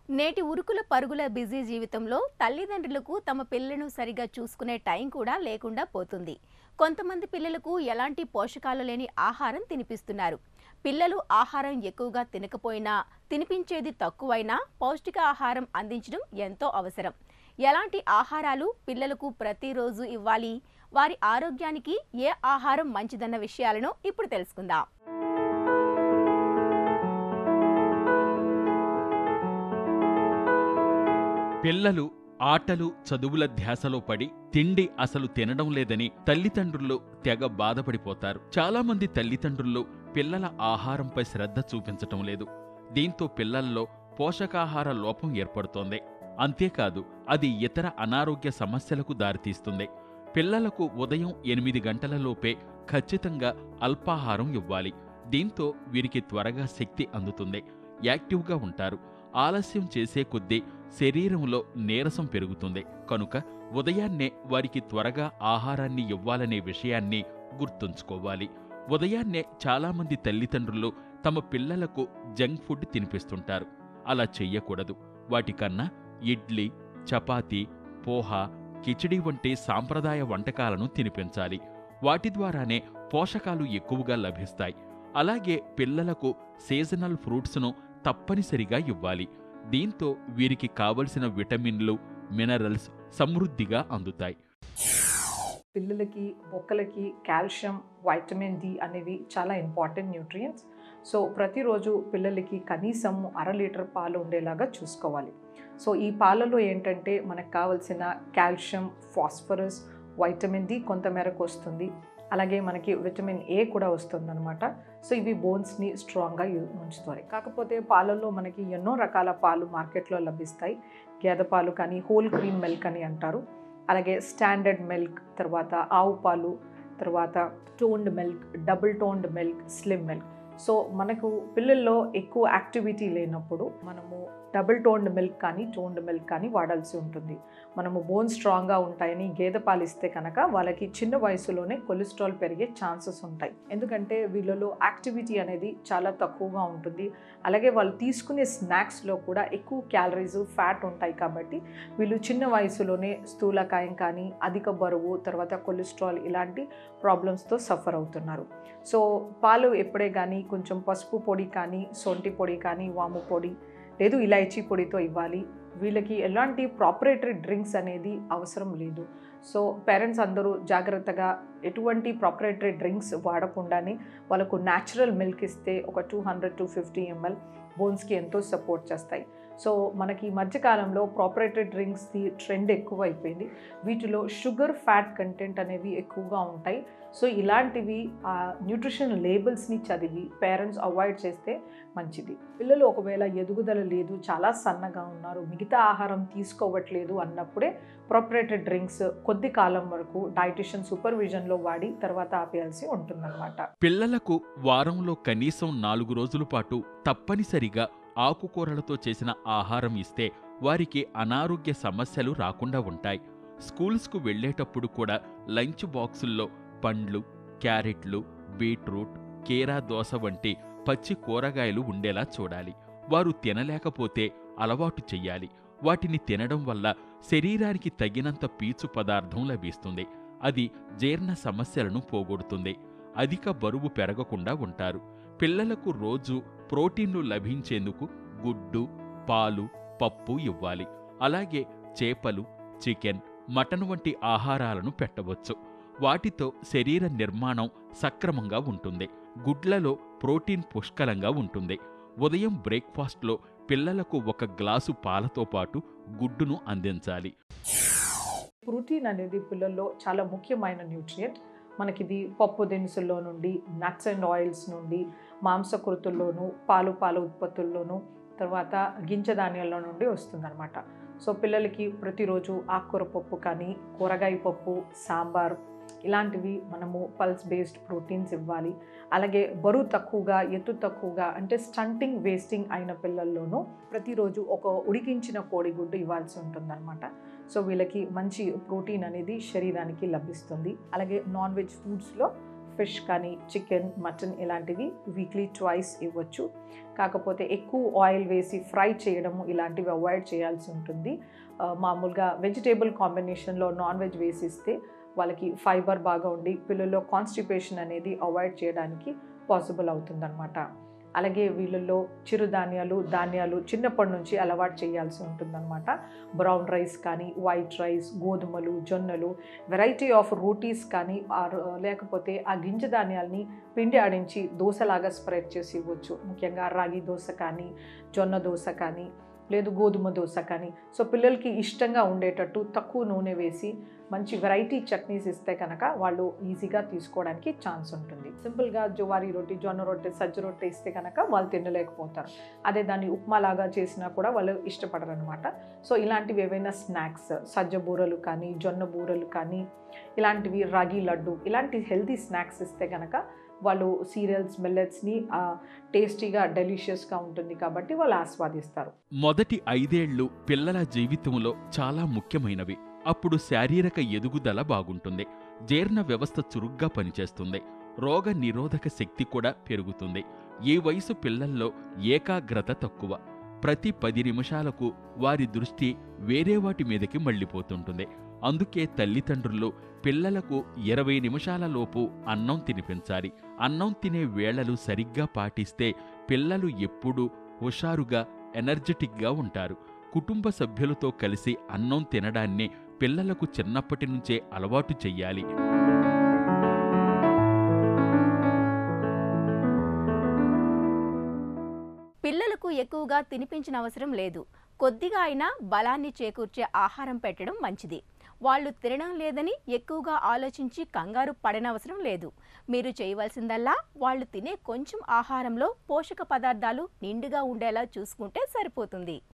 నేటి ఉరుకుల పరుగుల బిజీ జీవితంలో తల్లిదండ్రులకు తమ పిల్లలను సరిగా చూసుకునే టైం కూడా లేకుండా పోతుంది కొంతమంది పిల్లలకు ఎలాంటి పోషకాలు లేని ఆహారం తినిపిస్తున్నారు పిల్లలు ఆహారం ఎక్కువగా తినకపోయినా తినిపించేది తక్కువైనా పౌష్టిక ఆహారం అందించడం ఎంతో అవసరం ఎలాంటి ఆహారాలు పిల్లలకు ప్రతిరోజు ఇవ్వాలి వారి ఆరోగ్యానికి ఏ ఆహారం మంచిదన్న విషయాలను ఇప్పుడు తెలుసుకుందాం పిల్లలు ఆటలు చదువుల ధ్యాసలో పడి తిండి అసలు తినడం లేదని తల్లిదండ్రులు తెగ బాధపడిపోతారు చాలామంది తల్లిదండ్రులు పిల్లల ఆహారంపై శ్రద్ధ చూపించటం లేదు దీంతో పిల్లల్లో పోషకాహార లోపం ఏర్పడుతోంది అంతేకాదు అది ఇతర అనారోగ్య సమస్యలకు దారితీస్తుంది పిల్లలకు ఉదయం ఎనిమిది గంటలలోపే ఖచ్చితంగా అల్పాహారం ఇవ్వాలి దీంతో వీరికి త్వరగా శక్తి అందుతుంది యాక్టివ్గా ఉంటారు ఆలస్యం చేసే కొద్దీ శరీరంలో నీరసం పెరుగుతుంది కనుక ఉదయాన్నే వారికి త్వరగా ఆహారాన్ని ఇవ్వాలనే విషయాన్ని గుర్తుంచుకోవాలి ఉదయాన్నే చాలామంది తల్లిదండ్రులు తమ పిల్లలకు జంక్ ఫుడ్ తినిపిస్తుంటారు అలా చెయ్యకూడదు వాటికన్నా ఇడ్లీ చపాతీ పోహా కిచిడి వంటి సాంప్రదాయ వంటకాలను తినిపించాలి వాటి ద్వారానే పోషకాలు ఎక్కువగా లభిస్తాయి అలాగే పిల్లలకు సీజనల్ ఫ్రూట్స్ను తప్పనిసరిగా ఇవ్వాలి దీంతో వీరికి కావలసిన విటమిన్లు మినరల్స్ సమృద్ధిగా అందుతాయి పిల్లలకి మొక్కలకి కాల్షియం వైటమిన్ డి అనేవి చాలా ఇంపార్టెంట్ న్యూట్రియంట్స్ సో ప్రతిరోజు పిల్లలకి కనీసం అర లీటర్ పాలు ఉండేలాగా చూసుకోవాలి సో ఈ పాలలో ఏంటంటే మనకు కావాల్సిన కాల్షియం ఫాస్ఫరస్ వైటమిన్ డి కొంతమేరకు వస్తుంది అలాగే మనకి విటమిన్ ఏ కూడా వస్తుంది అనమాట సో ఇవి బోన్స్ని స్ట్రాంగ్గా ఉంచుతాయి కాకపోతే పాలల్లో మనకి ఎన్నో రకాల పాలు మార్కెట్లో లభిస్తాయి గేదె పాలు కానీ హోల్ క్రీమ్ మిల్క్ అని అంటారు అలాగే స్టాండర్డ్ మిల్క్ తర్వాత ఆవు పాలు తర్వాత toned milk double toned milk slim milk so మనకు పిల్లల్లో ఎక్కువ యాక్టివిటీ లేనప్పుడు మనము డబుల్ టోన్డ్ మిల్క్ కానీ టోన్డ్ మిల్క్ కానీ వాడాల్సి ఉంటుంది మనము బోన్ స్ట్రాంగ్గా ఉంటాయని గేదె పాలు ఇస్తే కనుక వాళ్ళకి చిన్న వయసులోనే కొలెస్ట్రాల్ పెరిగే ఛాన్సెస్ ఉంటాయి ఎందుకంటే వీళ్ళలో యాక్టివిటీ అనేది చాలా తక్కువగా ఉంటుంది అలాగే వాళ్ళు తీసుకునే స్నాక్స్లో కూడా ఎక్కువ క్యాలరీస్ ఫ్యాట్ ఉంటాయి కాబట్టి వీళ్ళు చిన్న వయసులోనే స్థూలకాయం కానీ అధిక బరువు తర్వాత కొలెస్ట్రాల్ ఇలాంటి ప్రాబ్లమ్స్తో సఫర్ అవుతున్నారు సో పాలు ఎప్పుడే కానీ కొంచెం పసుపు పొడి కానీ సొంటి పొడి కానీ వాము పొడి లేదు ఇలాచీ పొడితో ఇవ్వాలి వీళ్ళకి ఎలాంటి ప్రాపరేటరీ డ్రింక్స్ అనేది అవసరం లేదు సో పేరెంట్స్ అందరూ జాగ్రత్తగా ఎటువంటి ప్రాపరేటరీ డ్రింక్స్ వాడకుండానే వాళ్ళకు న్యాచురల్ మిల్క్ ఇస్తే ఒక two hundred two fifty ML బోన్స్కి ఎంతో సపోర్ట్ చేస్తాయి సో మనకి ఈ మధ్యకాలంలో ప్రాపరేటరీ డ్రింక్స్ది ట్రెండ్ ఎక్కువ అయిపోయింది వీటిలో షుగర్ ఫ్యాట్ కంటెంట్ అనేవి ఎక్కువగా ఉంటాయి సో ఇలాంటివి ఆ న్యూట్రిషన్ లేబుల్స్ని చదివి పేరెంట్స్ అవాయిడ్ చేస్తే మంచిది పిల్లలు ఒకవేళ ఎదుగుదల లేదు చాలా సన్నగా ఉన్నారు మిగతా ఆహారం తీసుకోవట్లేదు అన్నప్పుడే ప్రొపరేటెడ్ డ్రింక్స్ కొద్ది కాలం వరకు డైటిషియన్ సూపర్విజన్లో వాడి తర్వాత ఆపేయాల్సి ఉంటుందన్నమాట పిల్లలకు వారంలో కనీసం నాలుగు రోజుల పాటు తప్పనిసరిగా ఆకుకూరలతో చేసిన ఆహారం ఇస్తే వారికి అనారోగ్య సమస్యలు రాకుండా ఉంటాయి స్కూల్స్కు వెళ్ళేటప్పుడు కూడా లంచ్ బాక్సుల్లో పండ్లు క్యారెట్లు బీట్రూట్ కేరా దోస వంటి పచ్చి కూరగాయలు ఉండేలా చూడాలి వారు తినలేకపోతే అలవాటు చెయ్యాలి వాటిని తినడం వల్ల శరీరానికి తగినంత పీచు పదార్థం లభిస్తుంది అది జీర్ణ సమస్యలను పోగొడుతుంది అధిక బరువు పెరగకుండా ఉంటారు పిల్లలకు రోజు ప్రోటీన్లు లభించేందుకు గుడ్డు పాలు పప్పు ఇవ్వాలి అలాగే చేపలు చికెన్ మటన్ వంటి ఆహారాలను పెట్టవచ్చు వాటితో శరీర నిర్మాణం సక్రమంగా ఉంటుంది గుడ్లలో ప్రోటీన్ పుష్కలంగా ఉంటుంది ఉదయం బ్రేక్ఫాస్ట్లో పిల్లలకు ఒక గ్లాసు పాలతో పాటు గుడ్డును అందించాలి ప్రోటీన్ అనేది పిల్లల్లో చాలా ముఖ్యమైన న్యూట్రియంట్ మనకిది పప్పు దినుసుల్లో నుండి నట్స్ అండ్ ఆయిల్స్ నుండి మాంసకృతుల్లోనూ పాలు పాల ఉత్పత్తుల్లోనూ తర్వాత గింజ ధాన్యాల్లో నుండి వస్తుందన్నమాట సో పిల్లలకి ప్రతిరోజు ఆకుకూర పప్పు కానీ కూరగాయ పప్పు సాంబార్ ఇలాంటివి మనము పల్స్ బేస్డ్ ప్రోటీన్స్ ఇవ్వాలి అలాగే బరువు తక్కువగా ఎత్తు తక్కువగా అంటే స్టంటింగ్ వేస్టింగ్ అయిన పిల్లల్లోనూ ప్రతిరోజు ఒక ఉడికించిన కోడిగుడ్డు ఇవ్వాల్సి ఉంటుందన్నమాట సో వీళ్ళకి మంచి ప్రోటీన్ అనేది శరీరానికి లభిస్తుంది అలాగే నాన్ వెజ్ ఫుడ్స్లో ఫిష్ కానీ చికెన్ మటన్ ఇలాంటివి వీక్లీ ట్వైస్ ఇవ్వచ్చు కాకపోతే ఎక్కువ ఆయిల్ వేసి ఫ్రై చేయడము ఇలాంటివి అవాయిడ్ చేయాల్సి ఉంటుంది ఆ, మామూలుగా వెజిటేబుల్ కాంబినేషన్లో నాన్ వెజ్ వేసిస్తే వాళ్ళకి ఫైబర్ బాగా ఉండి పిల్లల్లో కాన్స్టిపేషన్ అనేది అవాయిడ్ చేయడానికి పాసిబుల్ అవుతుందన్నమాట అలాగే వీళ్ళల్లో చిరుధాన్యాలు ధాన్యాలు చిన్నప్పటి నుంచి అలవాటు చేయాల్సి ఉంటుందన్నమాట బ్రౌన్ రైస్ కానీ వైట్ రైస్ గోధుమలు జొన్నలు వెరైటీ ఆఫ్ రోటీస్ కానీ ఆర్ లేకపోతే ఆ గింజ ధాన్యాల్ని పిండి ఆడించి దోశలాగా స్ప్రెడ్ చేసి ఇవ్వచ్చు ముఖ్యంగా రాగి దోశ కానీ జొన్న దోశ కానీ లేదు గోధుమ దోశ కానీ సో పిల్లలకి ఇష్టంగా ఉండేటట్టు తక్కువ నూనె వేసి మంచి వెరైటీ చట్నీస్ ఇస్తే కనుక వాళ్ళు ఈజీగా తీసుకోవడానికి ఛాన్స్ ఉంటుంది సింపుల్గా జువారీ రొట్టి జొన్న రొట్టె సజ్జ రొట్టె ఇస్తే కనుక వాళ్ళు తినలేకపోతారు అదే దాన్ని ఉప్మా లాగా చేసినా కూడా వాళ్ళు ఇష్టపడరు అనమాట సో ఇలాంటివి ఏవైనా స్నాక్స్ సజ్జ బూరలు కానీ జొన్న బూరలు కానీ ఇలాంటివి రాగి లడ్డు ఇలాంటి హెల్తీ స్నాక్స్ ఇస్తే కనుక వాళ్ళు సీరియల్స్ మిల్లెట్స్ని టేస్టీగా డెలిషియస్గా ఉంటుంది కాబట్టి వాళ్ళు ఆస్వాదిస్తారు మొదటి ఐదేళ్లు పిల్లల జీవితంలో చాలా ముఖ్యమైనవి అప్పుడు శారీరక ఎదుగుదల బాగుంటుంది జీర్ణ వ్యవస్థ చురుగ్గా పనిచేస్తుంది రోగ నిరోధక శక్తి కూడా పెరుగుతుంది ఈ వయసు పిల్లల్లో ఏకాగ్రత తక్కువ ప్రతి పది నిమిషాలకు వారి దృష్టి వేరే వాటి మీదకి మళ్ళీపోతుంటుంది అందుకే తల్లిదండ్రులు పిల్లలకు ఇరవై నిమిషాల లోపు అన్నం తినిపించాలి అన్నం తినే వేళలు సరిగ్గా పాటిస్తే పిల్లలు ఎప్పుడూ హుషారుగా ఎనర్జెటిక్గా ఉంటారు కుటుంబ సభ్యులతో కలిసి అన్నం తినడాన్ని పిల్లలకు చిన్నప్పటి నుంచే అలవాటు చెయ్యాలి పిల్లలకు ఎక్కువగా తినిపించిన అవసరం లేదు కొద్దిగా అయినా బలాన్ని చేకూర్చే ఆహారం పెట్టడం మంచిది వాళ్ళు తినడం లేదని ఎక్కువగా ఆలోచించి కంగారు పడనవసరం లేదు మీరు చేయవలసిందల్లా వాళ్ళు తినే కొంచెం ఆహారంలో పోషక పదార్థాలు నిండుగా ఉండేలా చూసుకుంటే సరిపోతుంది